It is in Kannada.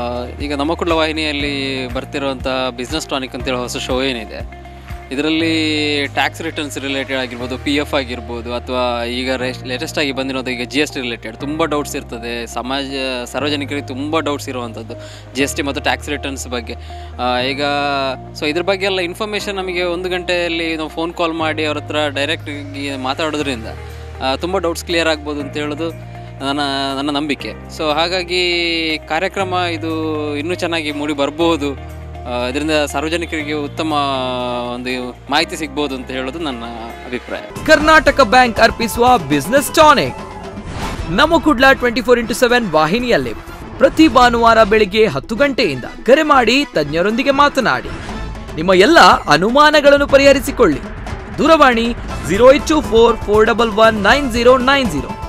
ಈಗ ನಮ್ಮ ಕುಡ್ಲ ವಾಹಿನಿಯಲ್ಲಿ ಬರ್ತಿರುವಂಥ ಬಿಸ್ನೆಸ್ ಟಾನಿಕ್ ಅಂತೇಳಿ ಹೊಸ ಶೋ ಏನಿದೆ ಇದರಲ್ಲಿ ಟ್ಯಾಕ್ಸ್ ರಿಟರ್ನ್ಸ್ ರಿಲೇಟೆಡ್ ಆಗಿರ್ಬೋದು ಪಿ ಎಫ್ ಆಗಿರ್ಬೋದು ಅಥವಾ ಈಗ ಲೇಟೆಸ್ಟ್ ಆಗಿ ಬಂದಿರೋದು ಈಗ ಜಿ ಎಸ್ ಟಿ ರಿಲೇಟೆಡ್ ತುಂಬ ಡೌಟ್ಸ್ ಇರ್ತದೆ ಸಮಾಜ ಸಾರ್ವಜನಿಕರಿಗೆ ತುಂಬ ಡೌಟ್ಸ್ ಇರುವಂಥದ್ದು ಜಿ ಎಸ್ ಟಿ ಮತ್ತು ಟ್ಯಾಕ್ಸ್ ರಿಟರ್ನ್ಸ್ ಬಗ್ಗೆ ಆ, ಈಗ ಸೊ ಇದ್ರ ಬಗ್ಗೆ ಎಲ್ಲ ಇನ್ಫಾರ್ಮೇಷನ್ ನಮಗೆ ಒಂದು ಗಂಟೆಯಲ್ಲಿ ನಾವು ಫೋನ್ ಕಾಲ್ ಮಾಡಿ ಅವ್ರ ಹತ್ರ ಡೈರೆಕ್ಟಾಗಿ ಮಾತಾಡೋದ್ರಿಂದ ತುಂಬ ಡೌಟ್ಸ್ ಕ್ಲಿಯರ್ ಆಗ್ಬೋದು ಅಂತ ಹೇಳೋದು ನನ್ನ ನನ್ನ ನಂಬಿಕೆ ಸೊ ಹಾಗಾಗಿ ಕಾರ್ಯಕ್ರಮ ಇದು ಇನ್ನೂ ಚೆನ್ನಾಗಿ ಮೂಡಿ ಬರ್ಬೋದು ಆ, ಇದರಿಂದ ಸಾರ್ವಜನಿಕರಿಗೆ ಉತ್ತಮ ಒಂದು ಮಾಹಿತಿ ಸಿಗ್ಬೋದು ಅಂತ ಹೇಳೋದು ನನ್ನ ಅಭಿಪ್ರಾಯ ಕರ್ನಾಟಕ ಬ್ಯಾಂಕ್ ಅರ್ಪಿಸುವ ಬಿಸ್ನೆಸ್ ಟಾನಿಕ್ ನಮ್ಮ Kudla twenty four into seven ವಾಹಿನಿಯಲ್ಲಿ ಪ್ರತಿ ಭಾನುವಾರ ಬೆಳಿಗ್ಗೆ ಹತ್ತು ಗಂಟೆಯಿಂದ ಕರೆ ಮಾಡಿ ತಜ್ಞರೊಂದಿಗೆ ಮಾತನಾಡಿ ನಿಮ್ಮ ಎಲ್ಲ ಅನುಮಾನಗಳನ್ನು ಪರಿಹರಿಸಿಕೊಳ್ಳಿ ದೂರವಾಣಿ zero eight two four four double one nine zero nine zero